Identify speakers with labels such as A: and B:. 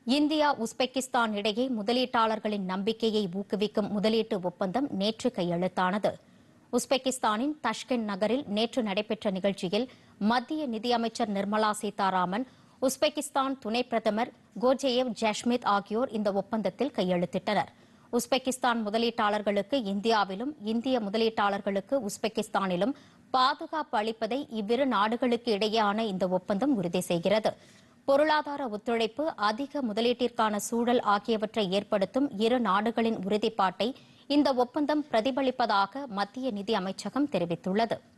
A: India Uzbekistan இடையே முதலீட்டாளர்களின் நம்பிக்கையை ஊக்குவிக்கும் முதலீட்டு ஒப்பந்தம் நேற்று கையெழுத்தானது உஸ்பெகிஸ்தானின் தஷ்கெண்ட் நகரில் நேற்று நடைபெற்ற நிகழ்ச்சியில் மத்திய நிதியமைச்சர் நிர்மலா சீதாராமன் உஸ்பெகிஸ்தான் துணை பிரதமர் கோஜேயவ் ஜஷ்மித் ஆகியோர் இந்த ஒப்பந்தத்தில் கையெழுத்திட்டனர் உஸ்பெகிஸ்தான் முதலீட்டாளர்களுக்கு இந்தியாவிலும் இந்திய முதலீட்டாளர்களுக்கு உஸ்பெகிஸ்தானிலும் பாதுகாப்பு அளிப்பதை இவ்விரு நாடுகளுக்கு இடையேயான இந்த ஒப்பந்தம் உறுதி செய்கிறது பொருளாதார ஒத்துழைப்பு அதிக முதலீட்டிற்கான சூழல் ஆகியவற்றை ஏற்படுத்தும் இரு நாடுகளின் உறுதிப்பாட்டை இந்த ஒப்பந்தம் பிரதிபலிப்பதாக மத்திய நிதி அமைச்சகம் தெரிவித்துள்ளது